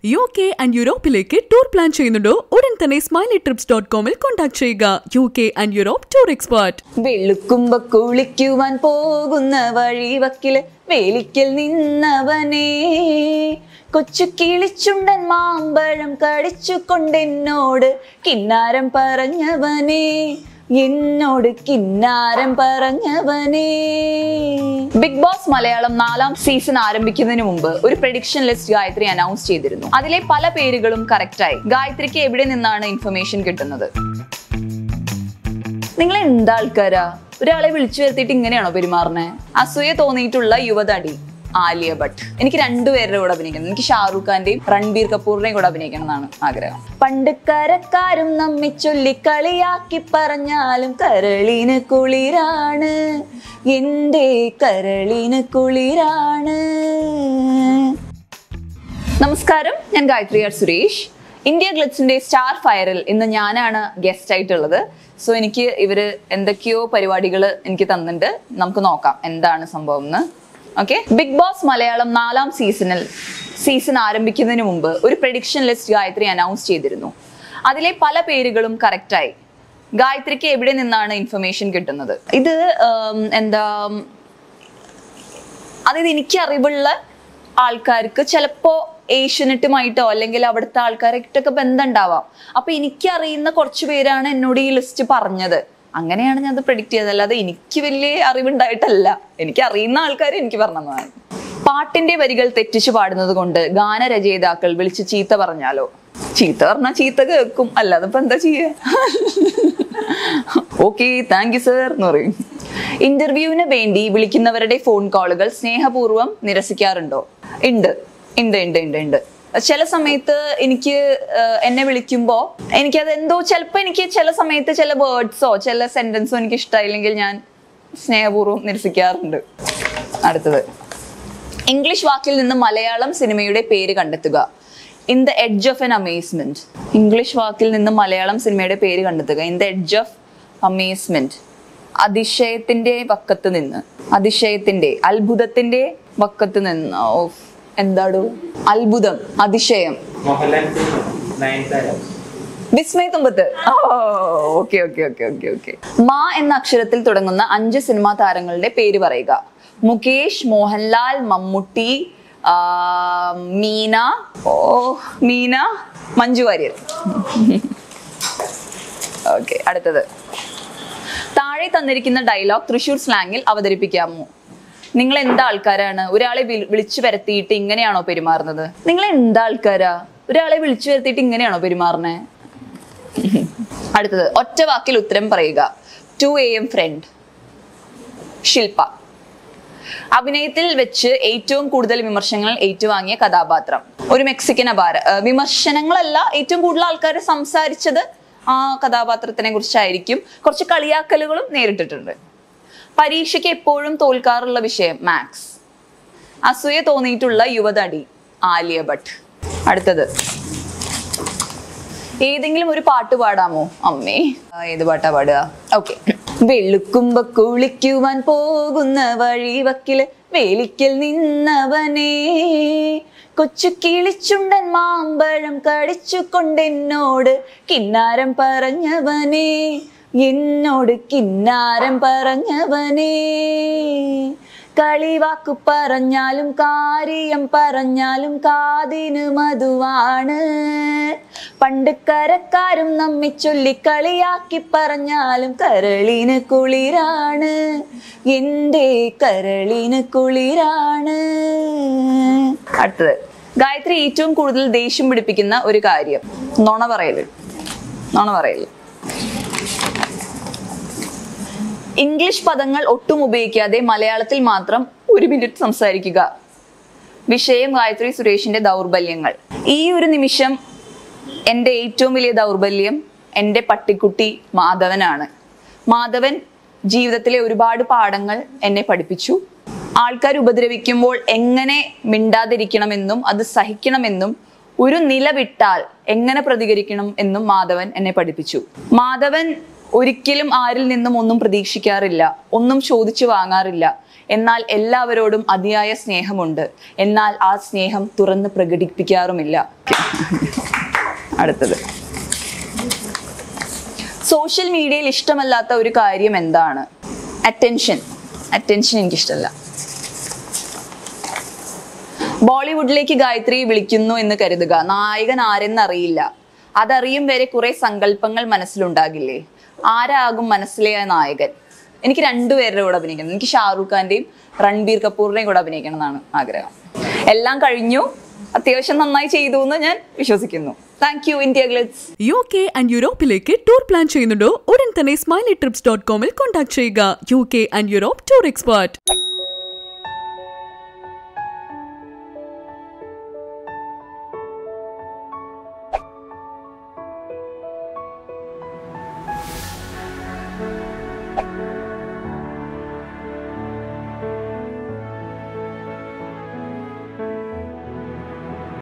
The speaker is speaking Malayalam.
യു കെ ആൻഡ് യൂറോപ്പിലേക്ക് ടൂർ പ്ലാൻ ചെയ്യുന്നുണ്ടോ ഉടൻ തന്നെ സ്മൈലി ട്രിപ്സ് ഡോട്ട് കോമിൽ കോൺടാക്ട് ചെയ്യുക U K and Europe tour expert വെളുക്കുമ്പോ കുളിക്കുവാൻ പോകുന്ന വഴിവക്കില് വേലിക്കൽ നിന്നവനേ കൊച്ചു കിളിച്ചുണ്ടൻ മാമ്പഴം കടിച്ചുകൊണ്ടെന്നോട് കിന്നാരം പറഞ്ഞവനേ എന്നോട് കിന്നാരം പറഞ്ഞവനേ ബിഗ് ബോസ് മലയാളം നാലാം സീസൺ ആരംഭിക്കുന്നതിന് മുമ്പ് ഒരു പ്രഡിക്ഷൻ ലിസ്റ്റ് ഗായത്രി അനൗൺസ് ചെയ്തിരുന്നു അതിലെ പല പേരുകളും കറക്റ്റായി ഗായത്രിക്ക് എവിടെ നിന്നാണ് ഇൻഫർമേഷൻ കിട്ടുന്നത് നിങ്ങൾ എന്താ ആൾക്കാരാ ഒരാളെ വിളിച്ചു വരുത്തിയിട്ട് ഇങ്ങനെയാണോ പെരുമാറുന്നത് അസൂയ തോന്നിയിട്ടുള്ള യുവതടി ആലിയ ഭട്ട് എനിക്ക് രണ്ടുപേരുടെ കൂടെ അഭിനയിക്കണം എനിക്ക് ഷാറൂഖ് ഖാന്റെയും രൺബീർ കപൂറിന്റെയും കൂടെ അഭിനയിക്കണം എന്നാണ് ആഗ്രഹം പണ്ട് കരക്കാരും നമ്മെ ചൊല്ലി കളിയാക്കി പറഞ്ഞാലും കരളിന് കുളിരാണ് എന്റെ കരളിന് കുളിരാണ് നമസ്കാരം ഞാൻ ഗായത്രി ആർ സുരേഷ് ഇന്ത്യ ഗ്ലിറ്റ്സിന്റെ സ്റ്റാർ ഫയറിൽ ഇന്ന് ഞാനാണ് ഗസ്റ്റ് ആയിട്ടുള്ളത് സോ എനിക്ക് ഇവര് എന്തൊക്കെയോ പരിപാടികൾ എനിക്ക് തന്നിട്ടുണ്ട് നമുക്ക് നോക്കാം എന്താണ് സംഭവം എന്ന് ഓക്കെ ബിഗ് ബോസ് മലയാളം നാലാം സീസണിൽ സീസൺ ആരംഭിക്കുന്നതിന് മുമ്പ് ഒരു പ്രഡിക്ഷൻ ലിസ്റ്റ് ഗായത്രി അനൗൺസ് ചെയ്തിരുന്നു അതിലെ പല പേരുകളും കറക്റ്റായി ഗായത്രിക്ക് എവിടെ നിന്നാണ് ഇൻഫർമേഷൻ കിട്ടുന്നത് ഇത് ഉം, എന്താ അതായത് എനിക്ക് അറിവുള്ള ആൾക്കാർക്ക് ചിലപ്പോ ഏഷ്യനെറ്റുമായിട്ടോ അല്ലെങ്കിൽ അവിടുത്തെ ആൾക്കാരായിട്ടൊക്കെ ബന്ധം ഉണ്ടാവാം അപ്പൊ എനിക്കറിയുന്ന കുറച്ച് പേരാണ് എന്നോട് ഈ ലിസ്റ്റ് പറഞ്ഞത് അങ്ങനെയാണ് ഞാൻ അത് പ്രെഡിക്റ്റ് ചെയ്തത് അല്ലാതെ എനിക്ക് വലിയ അറിവുണ്ടായിട്ടല്ല എനിക്ക് അറിയുന്ന ആൾക്കാർ എനിക്ക് പറഞ്ഞതാണ് പാട്ടിന്റെ വരികൾ തെറ്റിച്ചു പാടുന്നത് കൊണ്ട് ഗാനരചയിതാക്കൾ വിളിച്ച് ചീത്ത പറഞ്ഞാലോ ചീത്ത പറഞ്ഞാൽ ചീത്ത കേൾക്കും അല്ലാതെ ഇപ്പൊ എന്താ ചെയ്യ ഓക്കെ താങ്ക് യു സർ എന്ന് പറയും ഇന്റർവ്യൂവിന് വേണ്ടി വിളിക്കുന്നവരുടെ ഫോൺ കോളുകൾ സ്നേഹപൂർവ്വം നിരസിക്കാറുണ്ടോ ഉണ്ട് ഉണ്ട് ഉണ്ട് ഉണ്ട് ഉണ്ട് ചില സമയത്ത് എനിക്ക് ആഹ്, എന്നെ വിളിക്കുമ്പോ എനിക്കത് എന്തോ ചിലപ്പോ എനിക്ക് ചില സമയത്ത് ചില വേർഡ്സോ ചില സെന്റൻസോ എനിക്ക് ഇഷ്ടമായില്ലെങ്കിൽ ഞാൻ സ്നേഹപൂർവ്വം നിരസിക്കാറുണ്ട് അടുത്തത് ഇംഗ്ലീഷ് വാക്കിൽ നിന്ന് മലയാളം സിനിമയുടെ പേര് കണ്ടെത്തുക in the edge of an amazement English വാക്കിൽ നിന്ന് മലയാളം സിനിമയുടെ പേര് കണ്ടെത്തുക in the edge of amazement അതിശയത്തിന്റെ പക്കത്ത് നിന്ന് അതിശയത്തിന്റെ അത്ഭുതത്തിന്റെ പക്കത്ത് നിന്ന് ഓഫ് എന്താടോ അത്ഭുതം അതിശയം Mohanlal Nayanthara Vismayathumbathu okay okay okay okay okay മാ എന്ന അക്ഷരത്തിൽ തുടങ്ങുന്ന അഞ്ച് സിനിമാ താരങ്ങളുടെ പേര് പറയുക മുകേഷ് മോഹൻലാൽ മമ്മൂട്ടി ആ, മീന ഓ മീന മഞ്ജു വാര്യർ ഓക്കെ അടുത്തത് താഴെ തന്നിരിക്കുന്ന ഡയലോഗ് തൃശൂർ സ്ലാങ്ങിൽ അവതരിപ്പിക്കാമോ നിങ്ങൾ എന്താ ആൾക്കാരാണ് ഒരാളെ വിളി- വിളിച്ചു വരുത്തിയിട്ട് ഇങ്ങനെയാണോ പെരുമാറുന്നത് നിങ്ങൾ എന്താ ആൾക്കാരാ ഒരാളെ വിളിച്ചു വരുത്തിയിട്ട് ഇങ്ങനെയാണോ പെരുമാറുന്നത് അടുത്തത് ഒറ്റ വാക്കിൽ ഉത്തരം പറയുക two A M friend Shilpa അഭിനയത്തിൽ വെച്ച് ഏറ്റവും കൂടുതൽ വിമർശനങ്ങൾ ഏറ്റുവാങ്ങിയ കഥാപാത്രം ഒരു മെക്സിക്കൻ അപാര ഏർ വിമർശനങ്ങളല്ല ഏറ്റവും കൂടുതൽ ആൾക്കാർ സംസാരിച്ചത് ആ കഥാപാത്രത്തിനെ കുറിച്ചായിരിക്കും കുറച്ച് കളിയാക്കലുകളും നേരിട്ടിട്ടുണ്ട് പരീക്ഷയ്ക്ക് എപ്പോഴും തോൽക്കാറുള്ള വിഷയം മാത്സ് അസൂയ തോന്നിയിട്ടുള്ള യുവതടി ആലിയ ഭട്ട് അടുത്തത് ഏതെങ്കിലും ഒരു പാട്ട് പാടാമോ അമ്മേ ആ, ഏത് പാട്ടാ പാടുക ഓക്കെ വെളുക്കുമ്പോ കുളിക്കുവാൻ പോകുന്ന വഴിവക്കില് വേലിക്കൽ നിന്നവനേ കൊച്ചു കിളിച്ചുണ്ടൻ മാമ്പഴം കടിച്ചുകൊണ്ടെന്നോട് കിന്നാരം പറഞ്ഞവനേ എന്നോട് കിന്നാരം പറഞ്ഞവനേ കളിവാക്കു പറഞ്ഞാലും കാര്യം പറഞ്ഞാലും കാതിന് മധുവാണ് പണ്ട് കരക്കാരും നമ്മെ ചൊല്ലി കളിയാക്കി പറഞ്ഞാലും കരളിന് കുളിരാണ് എന്റെ കരളിന് കുളിരാണ് അടുത്തത് ഗായത്രി ഏറ്റവും കൂടുതൽ ദേഷ്യം പിടിപ്പിക്കുന്ന ഒരു കാര്യം നുണ പറയല് നുണ പറയല് ഇംഗ്ലീഷ് പദങ്ങൾ ഒട്ടും ഉപയോഗിക്കാതെ മലയാളത്തിൽ മാത്രം ഒരു മിനിറ്റ് സംസാരിക്കുക വിഷയം ഗായത്രി സുരേഷിന്റെ ദൗർബല്യങ്ങൾ ഈ ഒരു നിമിഷം എൻ്റെ ഏറ്റവും വലിയ ദൗർബല്യം എൻ്റെ പട്ടിക്കുട്ടി മാധവനാണ് മാധവൻ ജീവിതത്തിലെ ഒരുപാട് പാഠങ്ങൾ എന്നെ പഠിപ്പിച്ചു ആൾക്കാർ ഉപദ്രവിക്കുമ്പോൾ എങ്ങനെ മിണ്ടാതിരിക്കണമെന്നും അത് സഹിക്കണമെന്നും ഒരു നില വിട്ടാൽ എങ്ങനെ പ്രതികരിക്കണം എന്നും മാധവൻ എന്നെ പഠിപ്പിച്ചു മാധവൻ ഒരിക്കലും ആരിൽ നിന്നും ഒന്നും പ്രതീക്ഷിക്കാറില്ല ഒന്നും ചോദിച്ചു വാങ്ങാറില്ല എന്നാൽ എല്ലാവരോടും അതിയായ സ്നേഹമുണ്ട് എന്നാൽ ആ സ്നേഹം തുറന്ന് പ്രകടിപ്പിക്കാറുമില്ല അടുത്തത് സോഷ്യൽ മീഡിയയിൽ ഇഷ്ടമല്ലാത്ത ഒരു കാര്യം എന്താണ് അറ്റൻഷൻ അറ്റൻഷൻ എനിക്കിഷ്ടമല്ല ബോളിവുഡിലേക്ക് ഗായത്രി വിളിക്കുന്നു എന്ന് കരുതുക നായകൻ ആരെന്ന് അറിയില്ല അതറിയും വരെ കുറെ സങ്കല്പങ്ങൾ മനസ്സിലുണ്ടാകില്ലേ ആരാകും മനസ്സിലെ ആ നായകൻ എനിക്ക് രണ്ടുപേരുടെ കൂടെ അഭിനയിക്കണം എനിക്ക് ഷാറൂഖ് ഖാന്റെയും രൺബീർ കപൂറിന്റെയും കൂടെ അഭിനയിക്കണം എന്നാണ് ആഗ്രഹം എല്ലാം കഴിഞ്ഞു അത്യാവശ്യം നന്നായി ചെയ്തു എന്ന് ഞാൻ വിശ്വസിക്കുന്നു thank you India glitz U K and യൂറോപ്പിലേക്ക് ടൂർ പ്ലാൻ ചെയ്യുന്നുണ്ടോ ഉടൻ തന്നെ സ്മൈലി ട്രിപ്സ് ഡോട്ട് കോമിൽ കോൺടാക്ട് ചെയ്യുക U K and Europe tour expert